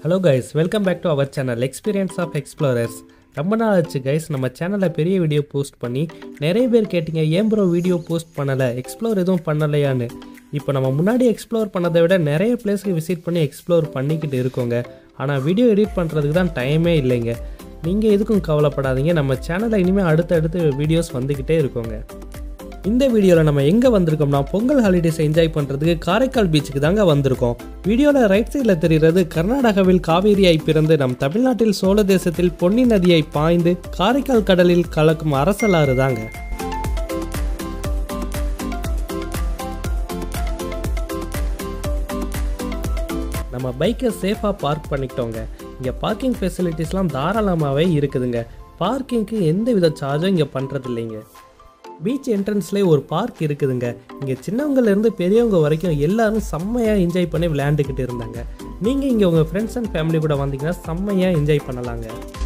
Hello guys welcome back to our channel experience of explorers ரொம்ப நாள் ஆச்சு guys நம்ம சேனலில் பெரிய வீடியோ போஸ்ட் பண்ணி நிறைய பேர் கேட்டிங்க ஏன் ப்ரோ வீடியோ போஸ்ட் பண்ணலை எக்ஸ்ப்ளோர் எதுவும் பண்ணலையான்னு இப்போ நம்ம முன்னாடி எக்ஸ்ப்ளோர் பண்ணதை விட நிறைய பிளேஸ்க்கு விசிட் பண்ணி எக்ஸ்ப்ளோர் பண்ணிக்கிட்டு இருக்கோங்க ஆனால் வீடியோ எடிட் பண்ணுறதுக்கு தான் டைமே இல்லைங்க நீங்கள் எதுக்கும் கவலைப்படாதீங்க நம்ம சேனலில் இனிமேல் அடுத்தடுத்து வீடியோஸ் வந்துக்கிட்டே இருக்கோங்க இந்த வீடியோவில் நம்ம எங்கே வந்திருக்கோம்னா பொங்கல் ஹாலிடேஸ் என்ஜாய் பண்ணுறதுக்கு காரைக்கால் பீச்சுக்கு தாங்க வந்திருக்கோம் வீடியோவில் ரைட் சைடில் தெரிகிறது கர்நாடகாவில் காவேரியாய் பிறந்து நம் தமிழ்நாட்டில் சோழ தேசத்தில் பொன்னி நதியை பாய்ந்து காரைக்கால் கடலில் கலக்கும் அரசலாறு தாங்க நம்ம பைக்கை சேஃபாக பார்க் பண்ணிக்கிட்டோங்க இங்கே பார்க்கிங் ஃபெசிலிட்டிஸ்லாம் தாராளமாகவே இருக்குதுங்க பார்க்கிங்க்கு எந்த வித சார்ஜும் இங்கே பண்ணுறது இல்லைங்க பீச் என்ட்ரன்ஸ்லேயே ஒரு பார்க் இருக்குதுங்க இங்கே சின்னவங்கலேருந்து பெரியவங்க வரைக்கும் எல்லாரும் செம்மையாக என்ஜாய் பண்ணி விளையாண்டுக்கிட்டு இருந்தாங்க நீங்கள் இங்கே உங்கள் ஃப்ரெண்ட்ஸ் அண்ட் ஃபேமிலி கூட வந்தீங்கன்னா செம்மையாக என்ஜாய் பண்ணலாங்க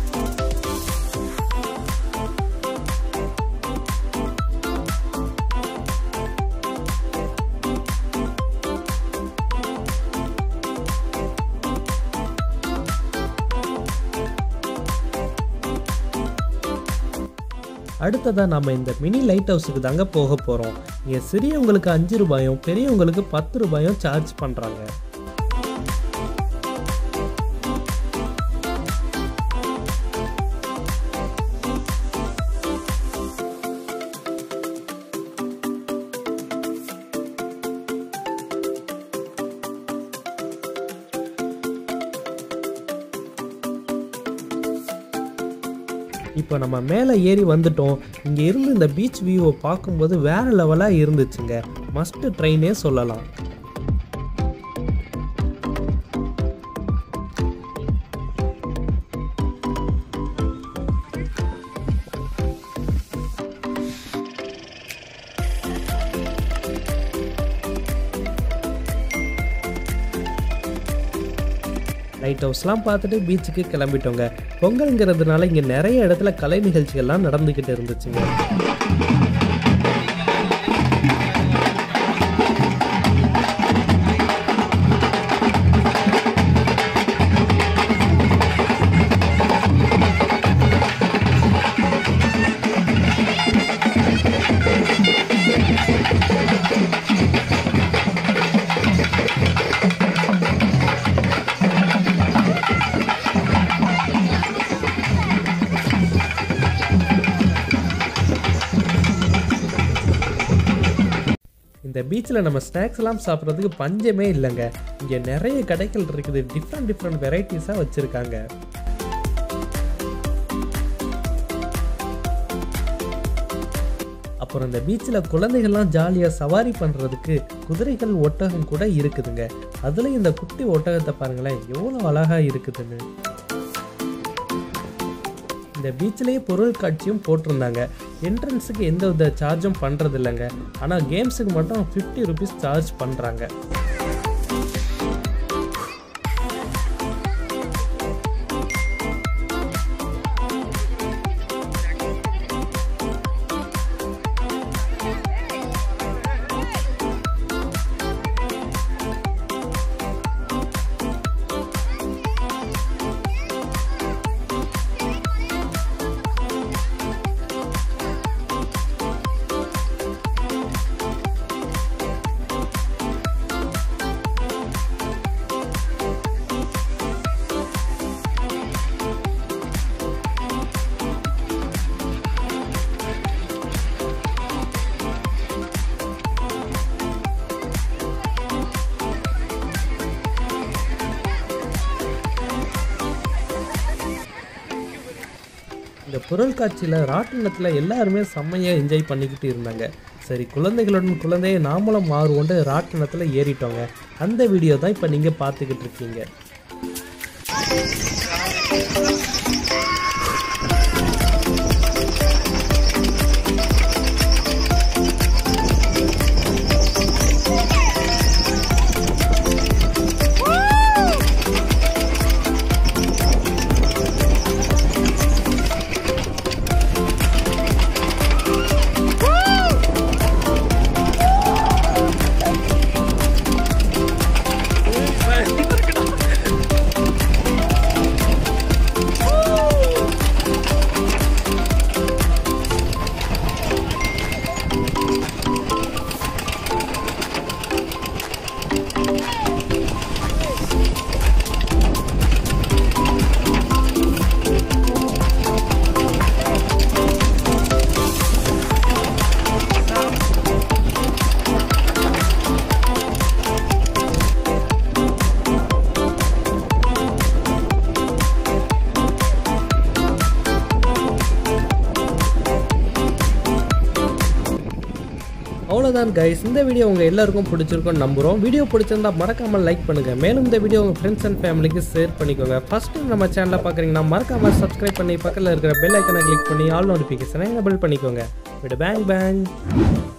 அடுத்ததாக நம்ம இந்த மினி லைட் ஹவுஸுக்கு தாங்க போக போகிறோம் இங்கே சிறியவங்களுக்கு அஞ்சு ரூபாயும் பெரியவங்களுக்கு பத்து ரூபாயும் சார்ஜ் பண்ணுறாங்க இப்போ நம்ம மேலே ஏறி வந்துட்டோம் இங்கே இருந்து இந்த பீச் வியூவை பார்க்கும்போது வேற லெவலாக இருந்துச்சுங்க மஸ்ட் ட்ரெயினே சொல்லலாம் லைட் ஹவுஸ்லாம் பார்த்துட்டு பீச்சுக்கு கிளம்பிட்டோங்க பொங்கல்ங்கிறதுனால இங்கே நிறைய இடத்துல கலை நிகழ்ச்சிகள்லாம் நடந்துக்கிட்டு இருந்துச்சுங்க இந்த பீச்சில் நம்ம ஸ்நாக்ஸ் எல்லாம் சாப்பிட்றதுக்கு பஞ்சமே இல்லைங்க இங்கே நிறைய கடைகள் இருக்குது டிஃப்ரெண்ட் டிஃப்ரெண்ட் வெரைட்டிஸாக வச்சுருக்காங்க அப்புறம் இந்த பீச்சில் குழந்தைகள்லாம் ஜாலியாக சவாரி பண்ணுறதுக்கு குதிரைகள் ஒட்டகம் கூட இருக்குதுங்க அதுலேயும் இந்த குட்டி ஒட்டகத்தை பாருங்களேன் எவ்வளோ அழகாக இருக்குதுன்னு இந்த பீச்சிலேயே பொருள் காட்சியும் போட்டிருந்தாங்க என்ட்ரன்ஸுக்கு எந்த வித சார்ஜும் பண்ணுறது இல்லைங்க ஆனால் கேம்ஸுக்கு மட்டும் ஃபிஃப்டி ருபீஸ் சார்ஜ் பண்ணுறாங்க இந்த பொருள் காட்சியில் ராட்டினத்தில் எல்லாருமே செம்மையாக என்ஜாய் பண்ணிக்கிட்டு இருந்தாங்க சரி குழந்தைகளுடன் குழந்தையை நாமளும் மாறுவோண்டு ராட்டினத்தில் ஏறிட்டோங்க அந்த வீடியோ தான் இப்போ நீங்கள் பார்த்துக்கிட்டு இருக்கீங்க Woo! அவ்வளோதான் கைஸ் இந்த வீடியோ உங்கள் எல்லாருக்கும் பிடிச்சிருக்கும்னு நம்புகிறோம் வீடியோ பிடிச்சிருந்தா மறக்காமல் லைக் பண்ணுங்கள் மேலும் இந்த வீடியோ உங்கள் ஃப்ரெண்ட்ஸ் அண்ட் ஃபேமிலிக்கு ஷேர் பண்ணிக்கோங்க ஃபஸ்ட் டைம் நம்ம சேனலை பார்க்குறீங்கன்னா மறக்காமல் சப்ஸ்கிரைப் பண்ணி பக்கத்தில் இருக்கிற பெல் ஐக்கனை கிளிக் பண்ணி ஆல் நோட்டிஃபிகேஷனை எனபிள் பண்ணிக்கோங்க விட பேங் பேங்